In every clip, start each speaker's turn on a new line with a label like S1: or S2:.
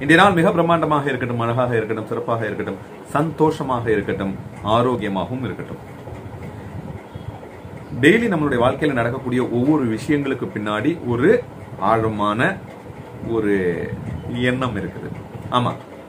S1: இன்றைய நாள் மிக பிரம்மாண்டமாக இருக்கட்டும் அழகாக இருக்கட்டும் சிறப்பாக இருக்கட்டும் சந்தோஷமாக இருக்கட்டும் ஆரோக்கியமாகவும் இருக்கட்டும் டெய்லி நம்மளுடைய வாழ்க்கையில நடக்கக்கூடிய ஒவ்வொரு விஷயங்களுக்கு பின்னாடி ஒரு ஆழமான ஒரு எண்ணம் இருக்குது ஆமா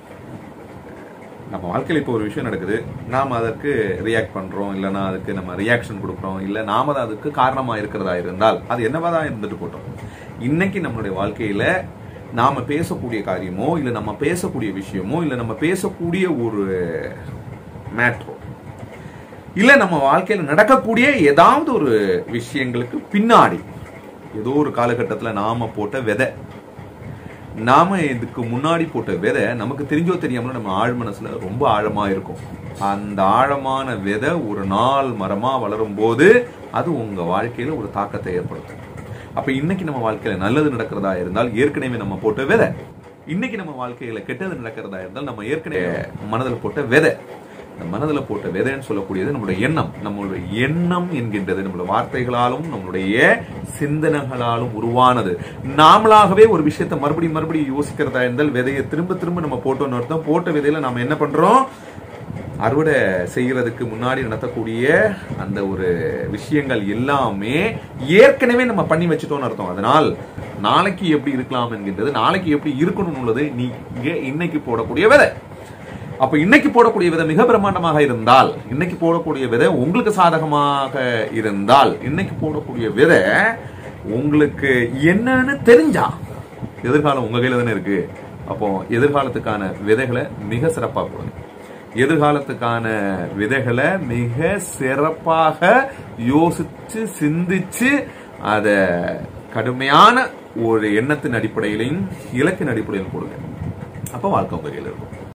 S1: நம்ம வாழ்க்கையில இப்போ ஒரு விஷயம் நடக்குது நாம அதற்கு ரியாக்ட் பண்றோம் இல்லைன்னா அதுக்கு நம்ம ரியாக்ஷன் கொடுக்குறோம் இல்ல நாம தான் அதுக்கு காரணமா இருக்கிறதா இருந்தால் அது என்னவாதான் இருந்துட்டு போட்டோம் இன்னைக்கு நம்மளுடைய வாழ்க்கையில நாம பேசக்கூடிய காரியமோ இல்ல நம்ம பேசக்கூடிய விஷயமோ இல்ல நம்ம பேசக்கூடிய ஒரு மேட்ரோ இல்ல நம்ம வாழ்க்கையில நடக்கக்கூடிய ஏதாவது ஒரு விஷயங்களுக்கு பின்னாடி ஏதோ ஒரு காலகட்டத்துல நாம போட்ட விதை நாம இதுக்கு முன்னாடி போட்ட விதை நமக்கு தெரிஞ்சோ தெரியாமலோ நம்ம ஆழ் மனசுல ரொம்ப ஆழமா இருக்கும் அந்த ஆழமான விதை ஒரு நாள் மரமா வளரும் போது அது உங்க வாழ்க்கையில ஒரு தாக்கத்தை ஏற்படுத்தும் அப்ப இன்னைக்கு நம்ம வாழ்க்கையில நல்லது நடக்கிறதா இருந்தால் ஏற்கனவே நம்ம போட்ட விதை இன்னைக்கு நம்ம வாழ்க்கையில கெட்டது நடக்கிறதா இருந்தால் நம்ம ஏற்கனவே மனதில் போட்ட விதை இந்த மனதில் போட்ட விதைன்னு சொல்லக்கூடியது நம்மளுடைய எண்ணம் நம்மளுடைய எண்ணம் என்கின்றது நம்மளுடைய வார்த்தைகளாலும் நம்மளுடைய சிந்தனைகளாலும் உருவானது நாமளாகவே ஒரு விஷயத்தை மறுபடியும் மறுபடியும் யோசிக்கிறதா இருந்தால் விதையை திரும்ப திரும்ப நம்ம போட்டோம்னு அர்த்தம் போட்ட விதையில நாம என்ன பண்றோம் அறுவடை செய்யறதுக்கு முன்னாடி நடத்தக்கூடிய அந்த ஒரு விஷயங்கள் எல்லாமே ஏற்கனவே நம்ம பண்ணி வச்சுட்டோம்னு அர்த்தம் அதனால் நாளைக்கு எப்படி இருக்கலாம் என்கின்றது நாளைக்கு எப்படி இருக்கணும்னு உள்ளது நீங்க இன்னைக்கு போடக்கூடிய விதை அப்ப இன்னைக்கு போடக்கூடிய விதை மிக பிரம்மாண்டமாக இருந்தால் இன்னைக்கு போடக்கூடிய விதை உங்களுக்கு சாதகமாக இருந்தால் இன்னைக்கு போடக்கூடிய விதை உங்களுக்கு என்னன்னு தெரிஞ்சா எதிர்காலம் உங்க கையில தானே இருக்கு அப்போ எதிர்காலத்துக்கான விதைகளை மிக சிறப்பா போடுங்க எதிர்காலத்துக்கான விதைகளை மிக சிறப்பாக யோசிச்சு சிந்திச்சு அத கடுமையான ஒரு எண்ணத்தின் அடிப்படையிலையும் இலக்கின் அடிப்படையிலும் கொடுங்க அப்ப வாழ்க்கை உங்க கையில இருக்கும்